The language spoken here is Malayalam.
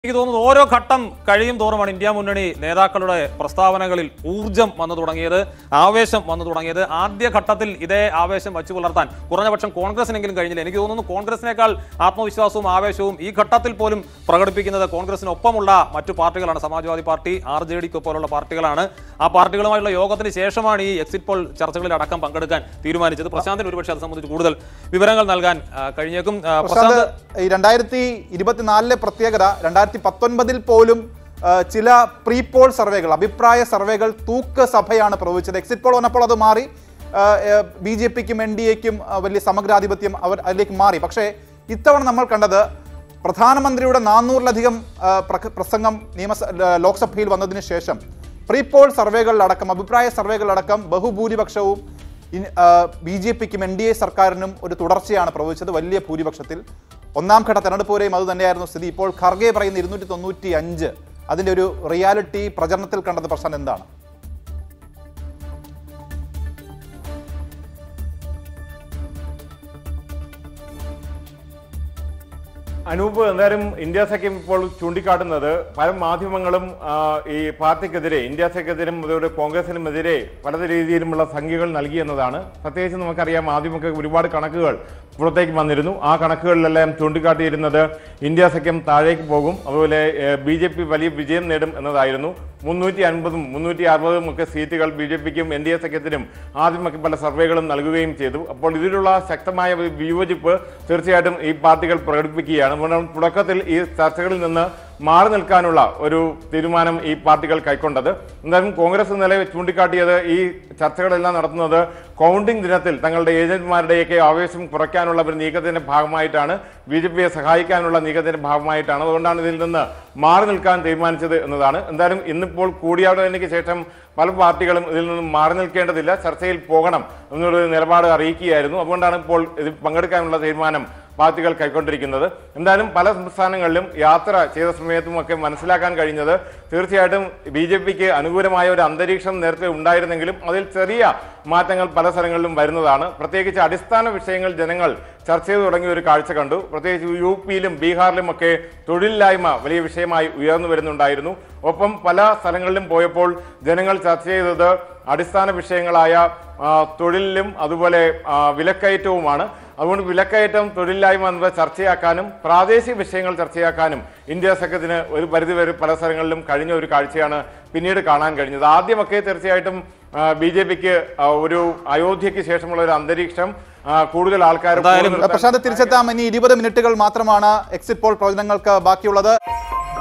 എനിക്ക് തോന്നുന്നു ഓരോ ഘട്ടം കഴിയും തോറുമാണ് ഇന്ത്യ മുന്നണി നേതാക്കളുടെ പ്രസ്താവനകളിൽ ഊർജം വന്നു തുടങ്ങിയത് ആവേശം വന്നു തുടങ്ങിയത് ആദ്യ ഘട്ടത്തിൽ ഇതേ ആവേശം വച്ചു പുലർത്താൻ കുറഞ്ഞപക്ഷം കോൺഗ്രസിനെങ്കിലും കഴിഞ്ഞില്ല എനിക്ക് തോന്നുന്നു കോൺഗ്രസിനേക്കാൾ ആത്മവിശ്വാസവും ആവേശവും ഈ ഘട്ടത്തിൽ പോലും പ്രകടിപ്പിക്കുന്നത് കോൺഗ്രസിനൊപ്പമുള്ള മറ്റു പാർട്ടികളാണ് സമാജ്വാദി പാർട്ടി ആർ ജെ ഡിക്ക് പോലുള്ള പാർട്ടികളാണ് ആ പാർട്ടികളുമായുള്ള യോഗത്തിന് ശേഷമാണ് ഈ എക്സിറ്റ് പോൾ ചർച്ചകളിൽ അടക്കം പങ്കെടുക്കാൻ തീരുമാനിച്ചത് പ്രശാന്തിന് ഒരുപക്ഷെ അത് സംബന്ധിച്ച് കൂടുതൽ വിവരങ്ങൾ നൽകാൻ ആ, കഴിഞ്ഞേക്കും ആ, പ്രശാന്ത് പ്രശാന്ത് ഈ രണ്ടായിരത്തി ഇരുപത്തിനാലിലെ പ്രത്യേകത രണ്ടായിരത്തി പത്തൊൻപതിൽ പോലും ആ, ചില പ്രീ പോൾ സർവേകൾ അഭിപ്രായ സർവേകൾ തൂക്ക് സഭയാണ് പ്രവചിച്ചത് എക്സിറ്റ് പോൾ വന്നപ്പോൾ അത് മാറി ബി ജെ പിക്കും എൻ ഡി എക്കും വലിയ സമഗ്രാധിപത്യം അവർ അതിലേക്ക് മാറി പക്ഷേ ഇത്തവണ നമ്മൾ കണ്ടത് പ്രധാനമന്ത്രിയുടെ നാനൂറിലധികം ആ, പ്രക- പ്രസംഗം നിയമസ ല- ലോക്സഭയിൽ വന്നതിന് ശേഷം പ്രീ പോൾ സർവേകളിലടക്കം അഭിപ്രായ സർവേകളിലടക്കം ബഹുഭൂരിപക്ഷവും ബി ജെ പിക്കും എൻ ഡി എ സർക്കാരിനും ഒരു തുടർച്ചയാണ് പ്രവചിച്ചത് വലിയ ഭൂരിപക്ഷത്തിൽ ഒന്നാം ഘട്ട തെരഞ്ഞെടുപ്പ് വരെയും അത് തന്നെയായിരുന്നു സ്ഥിതി ഇപ്പോൾ ഖർഗെ പറയുന്ന ഇരുന്നൂറ്റി തൊണ്ണൂറ്റി അഞ്ച് അതിൻ്റെ ഒരു റിയാലിറ്റി പ്രചരണത്തിൽ കണ്ടത് പ്രശ്നം എന്താണ് അനൂപ് എന്തായാലും ഇന്ത്യ സഖ്യം ഇപ്പോൾ ചൂണ്ടിക്കാട്ടുന്നത് പല മാധ്യമങ്ങളും ആ, ഈ പാർട്ടിക്കെതിരെ ഇന്ത്യ സഖ്യത്തിനും അതുപോലെ കോൺഗ്രസിനുമെതിരെ പല രീതിയിലുമുള്ള സംഖ്യകൾ നൽകി എന്നതാണ് പ്രത്യേകിച്ച് നമുക്കറിയാം ആദ്യമൊക്കെ ഒരുപാട് കണക്കുകൾ പുറത്തേക്ക് വന്നിരുന്നു ആ കണക്കുകളിലെല്ലാം ചൂണ്ടിക്കാട്ടിയിരുന്നത് ഇന്ത്യ സഖ്യം താഴേക്ക് പോകും അതുപോലെ ബി ജെ പി വലിയ വിജയം നേടും എന്നതായിരുന്നു മുന്നൂറ്റി അൻപതും മുന്നൂറ്റി അറുപതും ഒക്കെ സീറ്റുകൾ ബി ജെ പിക്കും എൻ ഡി എ സഖ്യത്തിനും ആദ്യമൊക്കെ പല സർവേകളും നൽകുകയും ചെയ്തു അപ്പോൾ ഇതിലുള്ള ശക്തമായ ഒരു വിയോജിപ്പ് തീർച്ചയായിട്ടും ഈ പാർട്ടികൾ പ്രകടിപ്പിക്കുകയാണ് അതുകൊണ്ടാണ് തുടക്കത്തിൽ ഈ ചർച്ചകളിൽ നിന്ന് മാറി നിൽക്കാനുള്ള ഒരു തീരുമാനം ഈ പാർട്ടികൾ കൈക്കൊണ്ടത് എന്തായാലും കോൺഗ്രസ് ഇന്നലെ ചൂണ്ടിക്കാട്ടിയത് ഈ ചർച്ചകളെല്ലാം നടത്തുന്നത് കൗണ്ടിംഗ് ദിനത്തിൽ തങ്ങളുടെ ഏജന്റുമാരുടെയൊക്കെ ആവേശം കുറയ്ക്കാനുള്ള ഒരു നീക്കത്തിന്റെ ഭാഗമായിട്ടാണ് ബി ജെ പിയെ സഹായിക്കാനുള്ള നീക്കത്തിന്റെ ഭാഗമായിട്ടാണ് അതുകൊണ്ടാണ് ഇതിൽ നിന്ന് മാറി നിൽക്കാൻ തീരുമാനിച്ചത് എന്നതാണ് എന്തായാലും ഇന്നിപ്പോൾ കൂടിയാലോചനയ്ക്ക് ശേഷം പല പാർട്ടികളും ഇതിൽ നിന്നും മാറി നിൽക്കേണ്ടതില്ല ചർച്ചയിൽ പോകണം എന്നൊരു നിലപാട് അറിയിക്കുകയായിരുന്നു അതുകൊണ്ടാണ് ഇപ്പോൾ ഇതിൽ പങ്കെടുക്കാനുള്ള തീരുമാനം പാർട്ടികൾ കൈക്കൊണ്ടിരിക്കുന്നത് എന്തായാലും പല സംസ്ഥാനങ്ങളിലും യാത്ര ചെയ്ത സമയത്തും ഒക്കെ മനസ്സിലാക്കാൻ കഴിഞ്ഞത് തീർച്ചയായിട്ടും ബി ജെ പിക്ക് അനുകൂലമായ ഒരു അന്തരീക്ഷം നേരത്തെ ഉണ്ടായിരുന്നെങ്കിലും അതിൽ ചെറിയ മാറ്റങ്ങൾ പല സ്ഥലങ്ങളിലും വരുന്നതാണ് പ്രത്യേകിച്ച് അടിസ്ഥാന വിഷയങ്ങൾ ജനങ്ങൾ ചർച്ച ചെയ്തു തുടങ്ങിയ ഒരു കാഴ്ച കണ്ടു പ്രത്യേകിച്ച് യു പിയിലും ബീഹാറിലും ഒക്കെ തൊഴിലില്ലായ്മ വലിയ വിഷയമായി ഉയർന്നു വരുന്നുണ്ടായിരുന്നു ഒപ്പം പല സ്ഥലങ്ങളിലും പോയപ്പോൾ ജനങ്ങൾ ചർച്ച ചെയ്തത് അടിസ്ഥാന വിഷയങ്ങളായ ആ, തൊഴിലിലും അതുപോലെ ആ, വിലക്കയറ്റവുമാണ് അതുകൊണ്ട് വിലക്കയറ്റം തൊഴിലില്ലായ്മ എന്നിവ ചർച്ചയാക്കാനും പ്രാദേശിക വിഷയങ്ങൾ ചർച്ചയാക്കാനും ഇന്ത്യ സഖ്യത്തിന് ഒരു പരിധിവരെ പല സ്ഥലങ്ങളിലും കഴിഞ്ഞ ഒരു കാഴ്ചയാണ് പിന്നീട് കാണാൻ കഴിഞ്ഞത് ആദ്യമൊക്കെ തീർച്ചയായിട്ടും ബി ജെ പിക്ക് ഒരു അയോധ്യയ്ക്ക് ശേഷമുള്ള ഒരു അന്തരീക്ഷം ആ, കൂടുതൽ ആൾക്കാർ എന്തായാലും പ്രശാന്ത് തിരിച്ചെത്താം ഇനി ഇരുപത് മിനിറ്റുകൾ മാത്രമാണ് എക്സിറ്റ് പോൾ പ്രവചനങ്ങൾക്ക് ബാക്കിയുള്ളത്